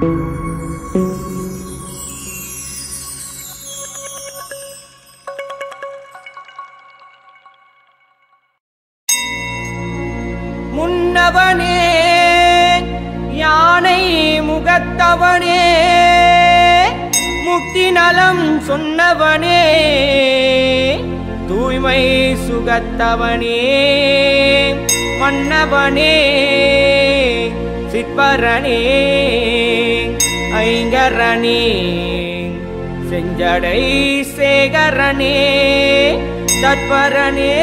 முன்னவனே யானை முகத்தவனே முக்தி நலம் சொன்னவனே தூய்மை சுகத்தவனே மன்னவனே சிற்பரனே ஐங்கரனே செஞ்சடை சேகரனே தற்பரனே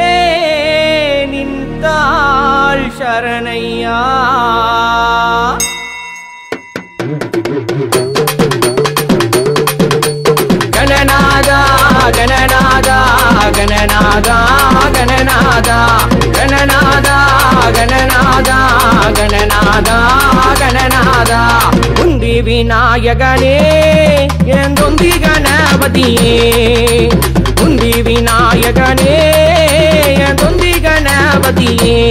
நின்றாள் சரணையா கணநாதா கணநாதா கணநாதா கணநாதா கணநாதா கணநாதா கணநாதா கணநாதா உந்தி விநாயகனே எந்தொந்தி கணபதியே உந்தி விநாயகனே எந்தொந்தி கணபதியே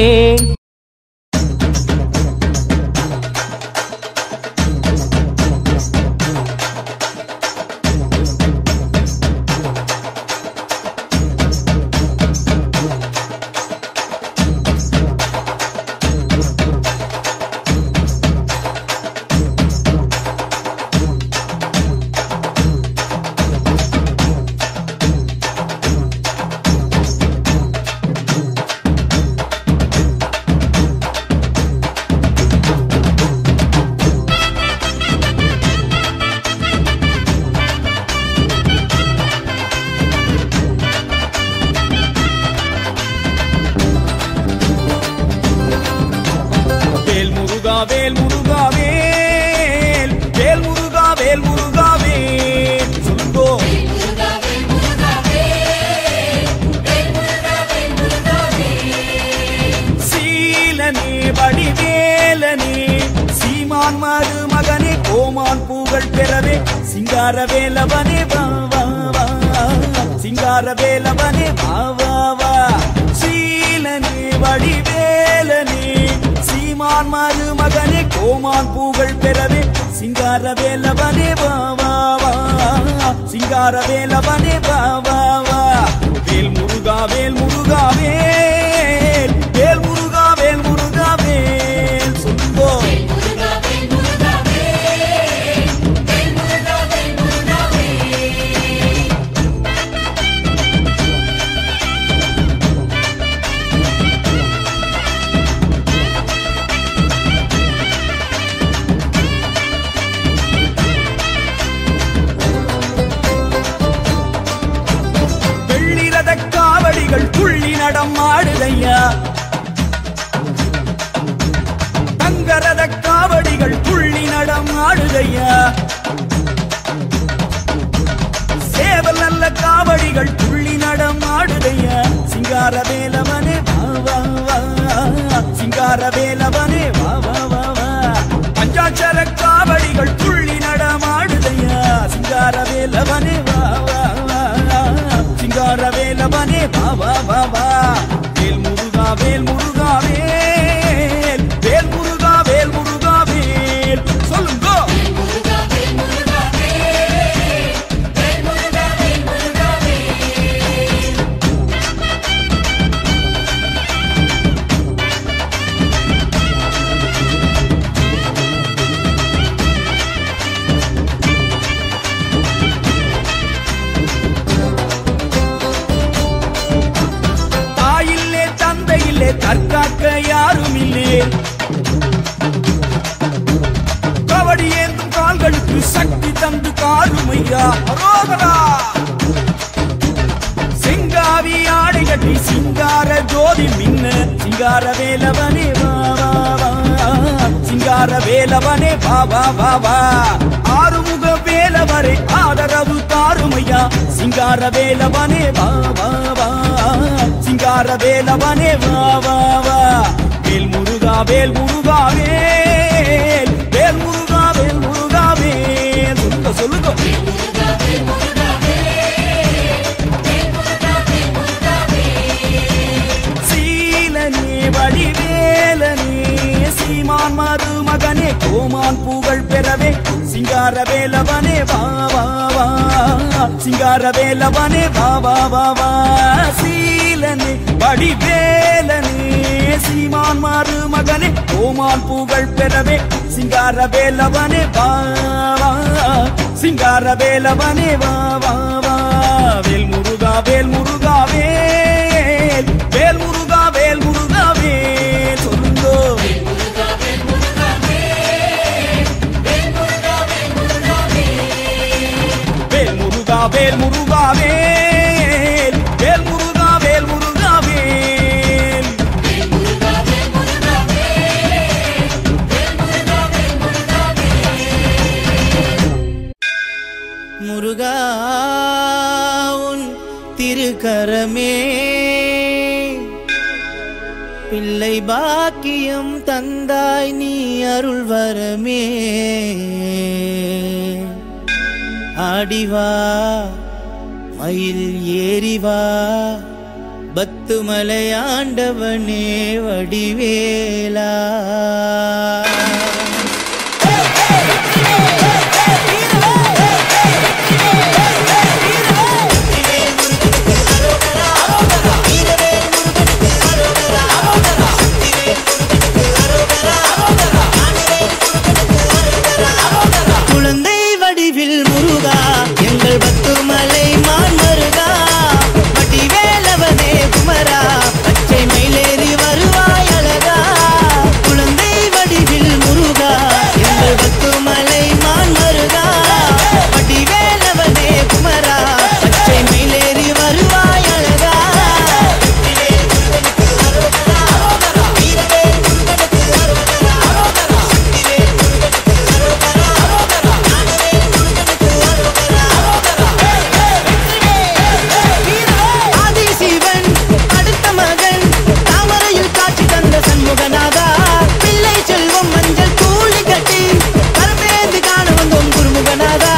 வேல் முருகா வேல் முருகா வேல் வேல் முருகா வேல் முருகா வேல் சொல்லுங்கோ சீலனே வடிவேலனே சீமான் மருமகனே கோமான் பூகள் பெறவே சிங்கார வேலவனே வா வா வா சிங்கார வேலவனே வா வா வா சீலனே வடிவேலனே சீமான் மருமகனே கோமான் பூகள் பெறவே சிங்கார வேலவனே வா வா வா சிங்கார வேலவனே வா வா வா வேல் முருகா வேல் முருகா வேல் வேல் முருகா வேல் முருகா வேல் சொல்லுங்கோ வெள்ளிரத காவடிகள் துள்ளி நடம் ஆடுதையா தங்கரத காவடிகள் துள்ளி நடம் ஆடுதையா சேவல் நல்ல காவடிகள் துள்ளி நடம் ஆடுதையா சிங்கார வேலவனே வா வா வா சிங்கார வேலவனே வா வா வா வா பஞ்சாட்சர காவடிகள் துள்ளி நடமாடுதையா சிங்கார வேலவனே வா வா வா சிங்கார வேலவனே வா வா வா வா வேல் முருகா வேல் முருகா வேல் வேல் முருகா வேல் முருகா வேல் சொல்லுங்க தாயில்லே தந்தையில்லே தற்காக்க யாரும் இல்லே கபடி ஏந்தும் கால்களுக்கு சக்தி தந்து காருமையா அரோகரா செங்காவி ஆடை கட்டி சிங்கார ஜோதி மின்ன சிங்கார வேலவனே வா வா வா சிங்கார வேலவனே வா வா வா வா ஆறுமுக வேலவரே ஆதரவு தாருமையா சிங்கார வேலவனே வா வா வா சிங்கார வேலவனே வா வா வா வேல் முருகா வேல் முருகா வேல் வேல் முருகா வேல் முருகா வேல் சொல்லுங்க சொல்லுங்க சீலனே வடிவேலனே சீமான் மருமக மகனே கோமான் புகழ் பெறவே சிங்கார வேலவனே வா வா வா சிங்கார வேலவனே வா வா வா வா சீலனே வடிவேலனே சீமான் மாறு மகனே கோமான் புகழ் பெறவே சிங்கார வேலவனே வா வா சிங்கார வேலவனே வா வா வா வேல் முருகா வேல் முருகா வேல் வேல் முருகா வேல் முருகா வேல் சொல்லுங்கோ வேல் முருகா வேல் முருகா வேல் வேல் முருகா வேல் முருகா வேல் முருகா உன் திருக்கரமே பிள்ளை பாக்கியம் தந்தாய் நீ அருள் வரமே ஆடிவா மயில் ஏறிவா பத்துமலை ஆண்டவனே வடிவேலா குழந்தை வடிவில் முருகா எங்கள் பத்துமலை மான் மருகா வடிவேலவனே குமரா பச்சை மயிலேறி வருவாய் அழகா குழந்தை வடிவில் முருகா எங்கள் பத்துமலை மான் மருகா வடிவேலவனே குமரா பச்சை மயிலேறி வருவாய் அழகா ஆதிசிவன் அடுத்த மகன் தாமரையில் காட்சி தந்த சண்முகநாதா பிள்ளை செல்வம் மஞ்சள் தூளி கட்டி கருமேந்து காண வந்தோம் குருமுகநாதா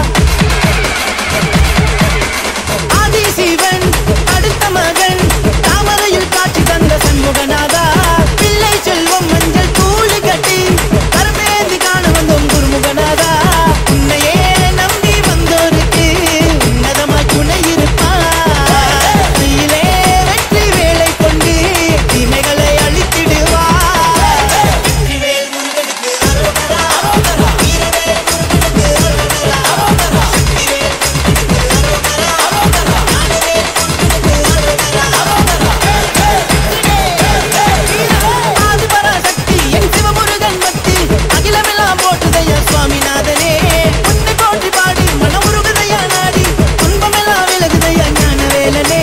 ஆதிசிவன் அடுத்த மகன் தாமரையில் காட்சி தந்த சண்முகநாதா பிள்ளை செல்வம் மஞ்சள் தூளி கட்டி கருமேந்து காண வந்தோம் குருமுகநாதா உன்னையே நம்பி வந்தோருக்கு உன்னதமாய் துணை இருப்பார் கையிலே வெற்றி வேலை கொண்டு தீமைகளை அழித்திடுவார் ஆதிபராசக்தி என் சிவமுருகன் பக்தி அகிலமெல்லாம் போற்றுதையா சுவாமிநாதனே உன்னை போற்றி பாடி மனமுருகுதையா நாடி துன்பமெல்லாம் விலகுதையா ஞான வேலனே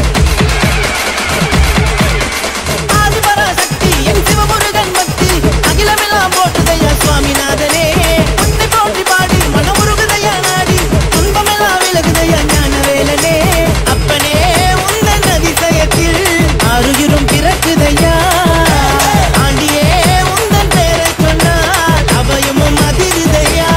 ஆதிபராசக்தி என் சிவமுருகன் பக்தி அகிலமெல்லாம் போற்றுதையா சுவாமிநாதனே உன்னை போற்றி பாடி மனமுருகுதையா நாடி துன்பமெல்லாம் விலகுதையா ஞான வேலனே அப்பனே உந்தன் அதிசயத்தில் அருகிரும் பிறக்குதையா ஆண்டியே உந்தன் பெயரை சொன்னால் அபயமும் அதிருதையா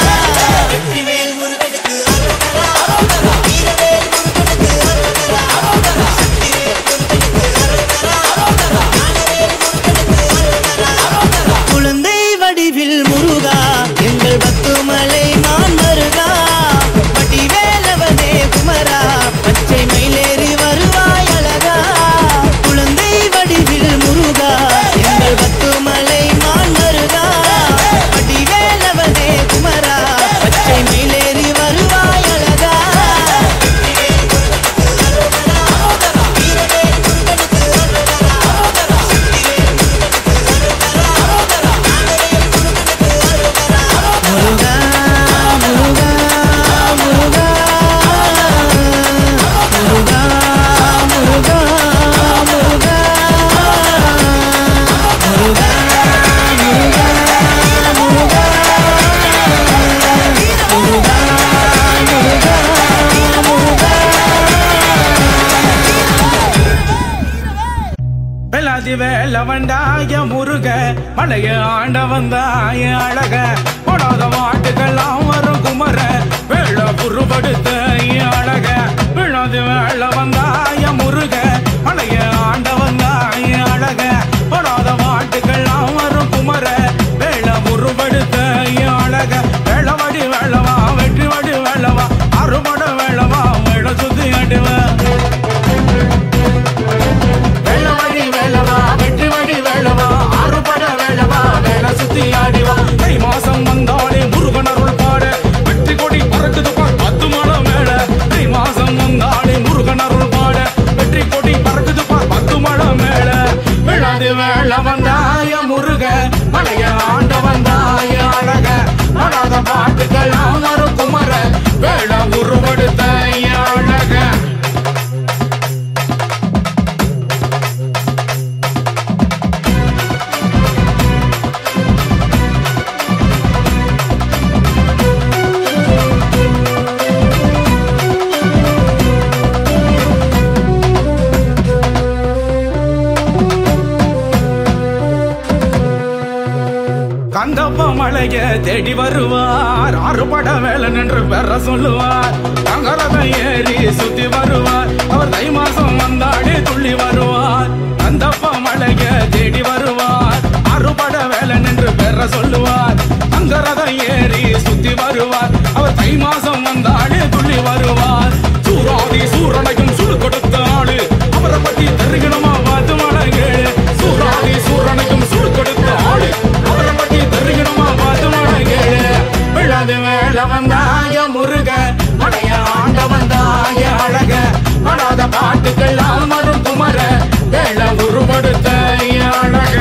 குழந்தை வடிவில் முருகா எங்கள் பத்துமலை மான் மருகா வடிவேலவனே குமரா பச்சை மயிலேறி வருவாய் அழகா குழந்தை வடிவில் முருகா எங்கள் பத்துமலை மான் மருகா வடிவேலவனே குமரா பச்சை மயிலேறி வருவாய் அழகா முருகா முருகா முருகா முருகா முருகா முருகா முருகா முருகா முருகா முருகா முருகா முருகா வெள்ளாதி வேலவண்டாய முருக மலைய ஆண்ட வந்தாய அழக போடாத மாட்டுக்கெல்லாம் வரும் குமர வேள புருபடுத்த அழக விழாதி வேள வந்தாய முருக மலைய ஆண்ட வந்தாய அழக போடாத மாட்டுக்கெல்லாம் வரும் குமர வேள கந்தப்ப மலைய தேடி வருவார் ஆறுபட வேலை நின்று பெற சொல்லுவார் தங்கரதம் ஏறி சுத்தி வருவார் அவர் தை மாசம் வந்தாடி துள்ளி வருவார் கந்தப்ப மலைய தேடி வருவார் ஆறுபட வேலை நின்று பெற சொல்லுவார் தங்கரதம் ஏறி சுத்தி வருவார் அவர் தை மாசம் வந்தாடி துள்ளி வருவார் சூராதி சூரனையும் சுடு கொடுத்த ஆளு அவரை பத்தி தெரிகணுமா பார்த்து மலை கேளு சூராதி சூரனையும் சுடு கொடுத்த ஆளு அவரை பத்தி தெரிகணுமா பார்த்து மலை கேளு விழாது வேலை வந்தாய முருக மலைய ஆண்ட வந்தாய அழக படாத பாட்டுக்கெல்லாம் வரும் குமர வேலை உருவெடுத்த அழக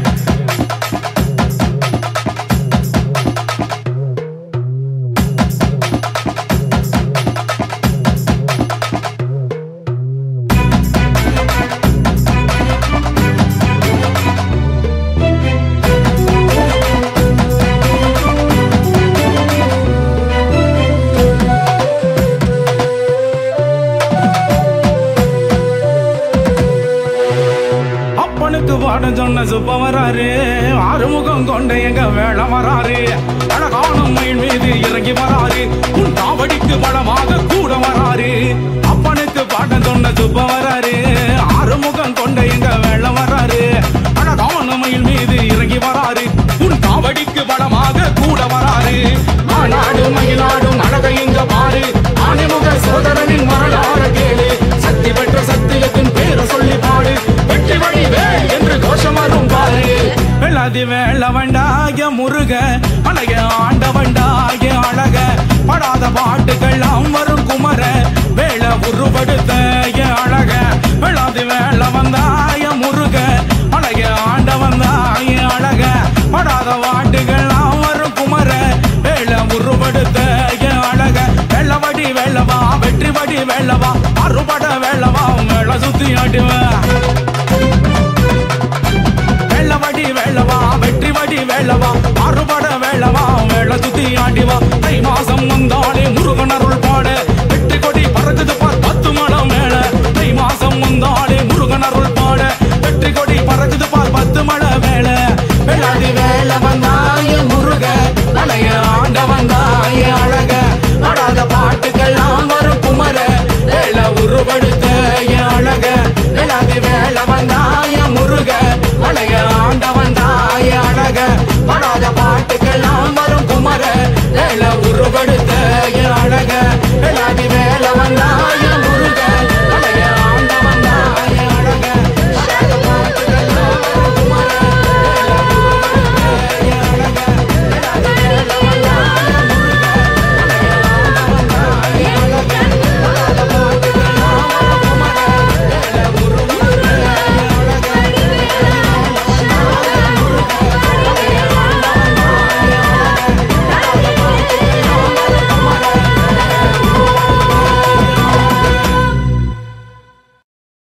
அப்பனுக்கு பாடம் சொன்ன சுப்ப வராரு ஆறுமுகம் கொண்ட எங்க வேள வராரு அழகான மயில் மீது இறங்கி வராரு உன் காவடிக்கு பலமாக கூட வராரு அப்பனுக்கு பாடம் சொன்ன சுப்ப வராரு ஆறுமுகம் கொண்ட எங்க வேள வராரு அழகான மயில் மீது இறங்கி வராரு உன் காவடிக்கு பலமாக கூட வராரு மாநாடு மயிலாடும் அழகை இங்க பாரு ஆனைமுக சோதரனின் வரலாறு கேளு சக்தி பெற்ற சத்தியத்தின் பேரை சொல்லி பாடு வெற்றி வழி வேல் என்று கோஷம் வரும் பாரு வெள்ளாதி வேள வண்டாய முருக அழக ஆண்ட வண்டாய அழக படாத பாட்டுக்கெல்லாம் வரும் குமர வேள உருவெடுத்த என் அழக வெள்ளாதி வேள வந்தாய முருக அழக ஆண்ட வந்தாய அழக படாத பாட்டுக்கெல்லாம் வரும் குமர வேள உருவெடுத்த என் அழக வெள்ளவடி வெள்ளவா வெற்றி வடி வெள்ளவா அறுபட வெள்ளவா மேல சுத்தி ஆடுவேன் வெள்ளவடி வேளவா வெற்றி வடி வேளவா அறுபட வேளவா வேள சுத்தி ஆண்டிவா தை மாசம் வந்தாலே முருகன் அருள் பாட வெற்றி கொடி பறக்குது பார் பத்து மடம் மேல தை மாசம் வந்தாலே முருகன் அருள் பாட வெற்றி கொடி பறக்குது பார் பத்து மட மேல வெள்ளாதி வேல வந்தாய முருக அலைய ஆண்ட வந்தாய அழக ஆடாத பாட்டுக்கெல்லாம் வரும் குமர வேல உருவெடுத்த என் அழக வெள்ளாதி வேல வந்தாய முருக அலைய ஆண்ட வந்தாய அழக படாத